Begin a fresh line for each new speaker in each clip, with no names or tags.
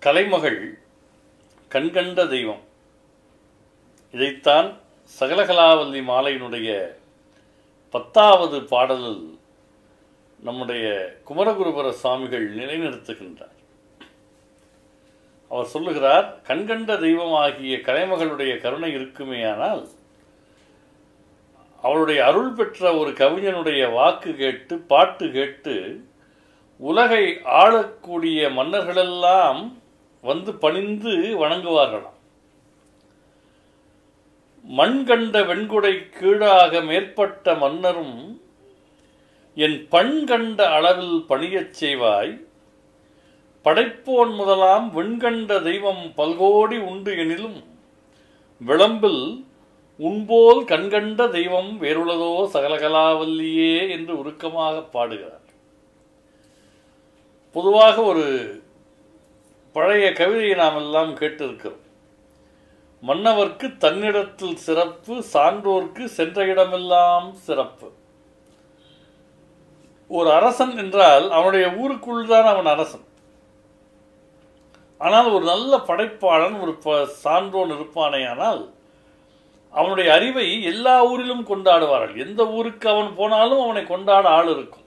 கலைமகள் கண்கண்ட தெய்வம் இதைத்தான் சகலகலாவல்லி மாலையினுடைய பத்தாவது பாடலில் நம்முடைய குமரகுருபர சுவாமிகள் நிலைநிறுத்துகின்றார் அவர் சொல்லுகிறார் கண்கண்ட தெய்வமாகிய கலைமகளுடைய கருணை இருக்குமேயானால் அவளுடைய அருள் பெற்ற ஒரு கவிஞனுடைய வாக்கு கேட்டு பாட்டு கேட்டு உலகை ஆளக்கூடிய மன்னர்களெல்லாம் வந்து பணிந்து வணங்குவார்களாம் மண் கண்ட வெண்குடை கீழாக மேற்பட்ட மன்னரும் என் பண் கண்ட அளவில் பணியச் செய்வாய் படைப்போன் முதலாம் வெண்கண்ட தெய்வம் பல்கோடி உண்டு எனிலும் விளம்பில் உன்போல் கண்கண்ட தெய்வம் வேறுள்ளதோ சகலகலாவல்லியே என்று உருக்கமாக பாடுகிறார் பொதுவாக ஒரு பழைய கவிதையை நாம் எல்லாம் கேட்டிருக்கிறோம் மன்னவர்க்கு தன்னிடத்தில் சிறப்பு சான்றோர்க்கு சென்ற இடமெல்லாம் சிறப்பு ஒரு அரசன் என்றால் அவனுடைய ஊருக்குள் தான் அவன் அரசன் ஆனால் ஒரு நல்ல படைப்பாளன் ஒரு ப- சான்றோன் இருப்பானேயானால் அவனுடைய அறிவை எல்லா ஊரிலும் கொண்டாடுவார்கள் எந்த ஊருக்கு அவன் போனாலும் அவனை கொண்டாட ஆள் இருக்கும்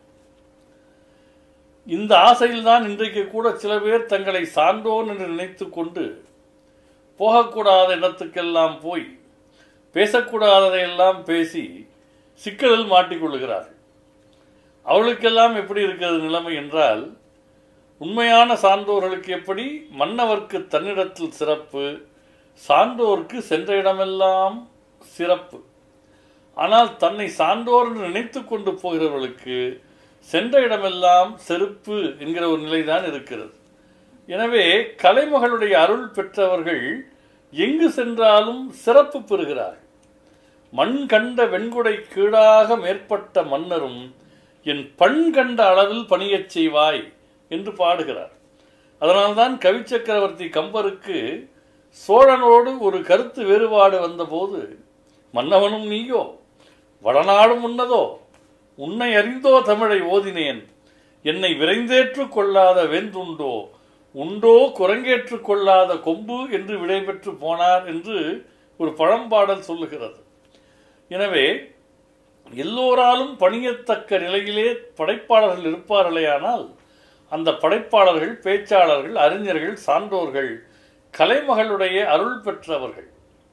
இந்த ஆசையில்தான் இன்றைக்கு கூட சில பேர் தங்களை சான்றோன் என்று நினைத்து கொண்டு போகக்கூடாத இடத்துக்கெல்லாம் போய் பேசக்கூடாததையெல்லாம் பேசி சிக்கலில் மாட்டிக்கொள்ளுகிறார்கள் அவளுக்கெல்லாம் எப்படி இருக்கிறது நிலைமை என்றால் உண்மையான சான்றோர்களுக்கு எப்படி மன்னவர்க்கு தன்னிடத்தில் சிறப்பு சான்றோர்க்கு சென்ற இடமெல்லாம் சிறப்பு ஆனால் தன்னை சான்றோர் என்று நினைத்து கொண்டு போகிறவர்களுக்கு சென்ற இடமெல்லாம் செருப்பு என்கிற ஒரு நிலைதான் இருக்கிறது எனவே கலைமகளுடைய அருள் பெற்றவர்கள் எங்கு சென்றாலும் சிறப்பு பெறுகிறார்கள் மண் கண்ட வெண்குடை கீழாக மேற்பட்ட மன்னரும் என் பண் கண்ட அளவில் பணியச் செய்வாய் என்று பாடுகிறார் அதனால்தான் கவி சக்கரவர்த்தி கம்பருக்கு சோழனோடு ஒரு கருத்து வேறுபாடு வந்தபோது மன்னவனும் நீயோ வடநாடும் உன்னதோ உன்னை அறிந்தோ தமிழை ஓதினேன் என்னை விரைந்தேற்று கொள்ளாத வெந்துண்டோ உண்டோ குரங்கேற்று கொள்ளாத கொம்பு என்று விடைபெற்று போனார் என்று ஒரு பழம்பாடல் சொல்லுகிறது எனவே எல்லோராலும் பணியத்தக்க நிலையிலே படைப்பாளர்கள் இருப்பார்களேயானால் அந்த படைப்பாளர்கள் பேச்சாளர்கள் அறிஞர்கள் சான்றோர்கள் கலைமகளுடைய அருள் பெற்றவர்கள்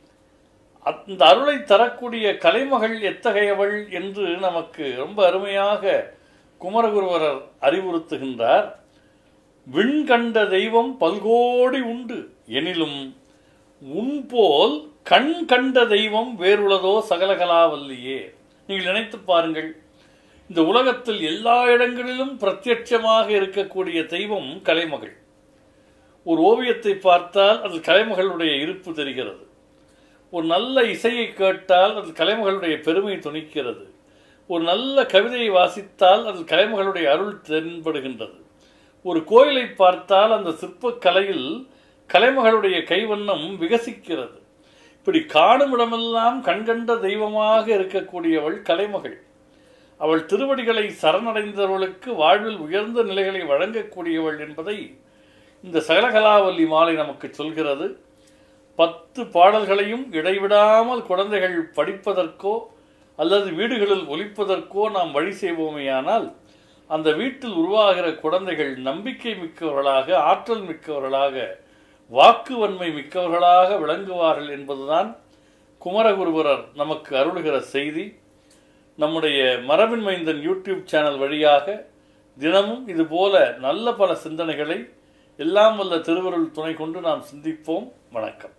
அந்த அருளை தரக்கூடிய கலைமகள் எத்தகையவள் என்று நமக்கு ரொம்ப அருமையாக குமரகுருவரர் அறிவுறுத்துகின்றார் விண் கண்ட தெய்வம் பல்கோடி உண்டு எனிலும் உன்போல் கண் கண்ட தெய்வம் வேறுள்ளதோ சகலகலாவல்லியே நீங்கள் நினைத்து பாருங்கள் இந்த உலகத்தில் எல்லா இடங்களிலும் பிரத்யட்சமாக இருக்கக்கூடிய தெய்வம் கலைமகள் ஒரு ஓவியத்தை பார்த்தால் அது கலைமகளுடைய இருப்பு தெரிகிறது ஒரு நல்ல இசையை கேட்டால் அது கலைமகளுடைய பெருமை துணிக்கிறது ஒரு நல்ல கவிதையை வாசித்தால் அது கலைமகளுடைய அருள் தென்படுகின்றது ஒரு கோயிலை பார்த்தால் அந்த சிற்பக் கலையில் கலைமகளுடைய கைவண்ணம் விகசிக்கிறது இப்படி காணும் இடமெல்லாம் கண்கண்ட தெய்வமாக இருக்கக்கூடியவள் கலைமகள் அவள் திருவடிகளை சரணடைந்தவர்களுக்கு வாழ்வில் உயர்ந்த நிலைகளை வழங்கக்கூடியவள் என்பதை இந்த சகலகலாவல்லி மாலை நமக்கு சொல்கிறது பத்து பாடல்களையும் இடைவிடாமல் குழந்தைகள் படிப்பதற்கோ அல்லது வீடுகளில் ஒலிப்பதற்கோ நாம் வழி செய்வோமேயானால் அந்த வீட்டில் உருவாகிற குழந்தைகள் நம்பிக்கை மிக்கவர்களாக ஆற்றல் மிக்கவர்களாக வாக்குவன்மை மிக்கவர்களாக விளங்குவார்கள் என்பதுதான் குமரகுருபரர் நமக்கு அருளுகிற செய்தி நம்முடைய மரபின் மைந்தன் யூடியூப் சேனல் வழியாக தினமும் இதுபோல நல்ல பல சிந்தனைகளை எல்லாம் வல்ல திருவருள் துணை கொண்டு நாம் சிந்திப்போம் வணக்கம்